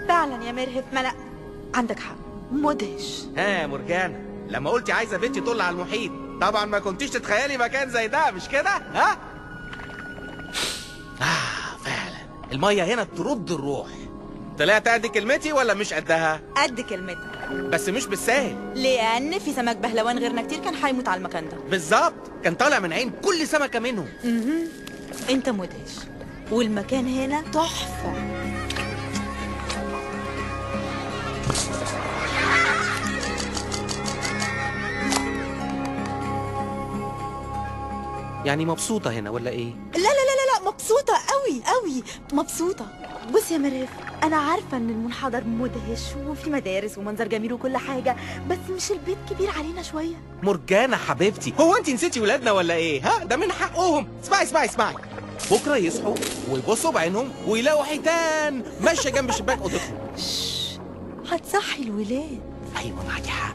فعلا يا مرهف ما انا عندك حق مدهش ها مرجانة لما قلتي عايزة بنتي تطل على المحيط طبعا ما كنتيش تتخيلي مكان زي ده مش كده ها آه فعلا المية هنا ترد الروح طلعت قد كلمتي ولا مش قدها قد كلمتك بس مش بالساهل لان في سمك بهلوان غيرنا كتير كان هيموت على المكان ده بالظبط كان طالع من عين كل سمكة منهم مهم. انت مدهش والمكان هنا تحفه يعني مبسوطة هنا ولا ايه لا لا لا لا لا مبسوطة قوي قوي مبسوطة بص يا مريف أنا عارفة إن المنحدر مدهش وفي مدارس ومنظر جميل وكل حاجة بس مش البيت كبير علينا شوية مرجانة حبيبتي هو انت نسيتي ولادنا ولا ايه ها ده من حقهم اسمعي اسمعي اسمعي بكره يصحوا ويبصوا بعينهم ويلاقوا حيتان ماشيه جنب شباك اوضتهم شش هتصحي الولاد ايوه معاكي حق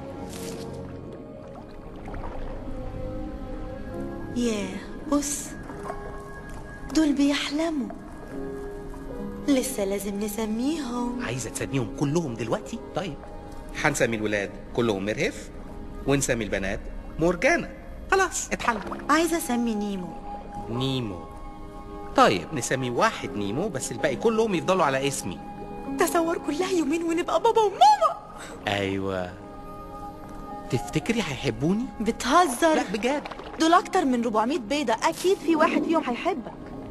ياه بص دول بيحلموا لسه لازم نسميهم عايزه تسميهم كلهم دلوقتي طيب هنسمي الولاد كلهم مرهف ونسمي البنات مرجانة خلاص اتحل عايزة أسمي نيمو نيمو طيب نسمي واحد نيمو بس الباقي كلهم يفضلوا على اسمي تصور كلها يومين ونبقى بابا وماما ايوه تفتكري هيحبوني بتهزر لا بجد دول أكتر من 400 بيضة أكيد في واحد فيهم هيحبك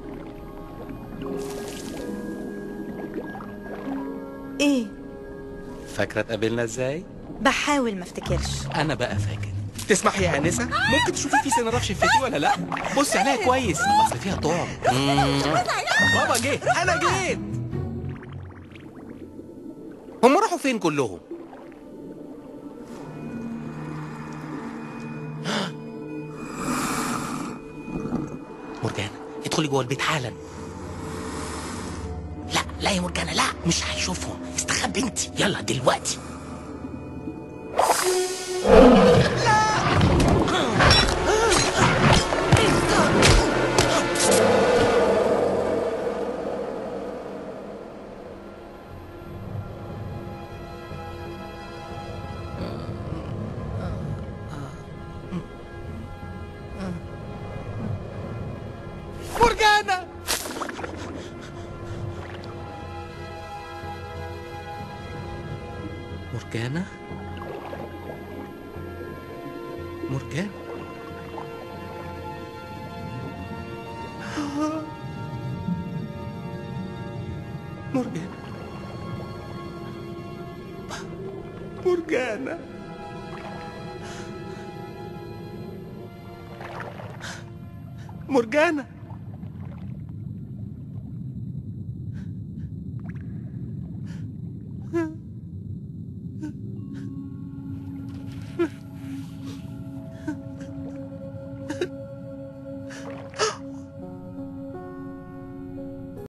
إيه؟ فاكره اتقابلنا ازاي بحاول ما افتكرش انا بقى فاكر تسمح يا انسه ممكن تشوفي في سن رف شفتي ولا لا بصي عليها كويس اصل فيها طعم بابا جه انا جيت هم راحوا فين كلهم مرجانة ادخلي جوه البيت حالا لا لا يا مرجانة لا مش هيشوفهم استخبي انت يلا دلوقتي مرجانة مرجانة مرجانة مرجانة مرجانة مرجانة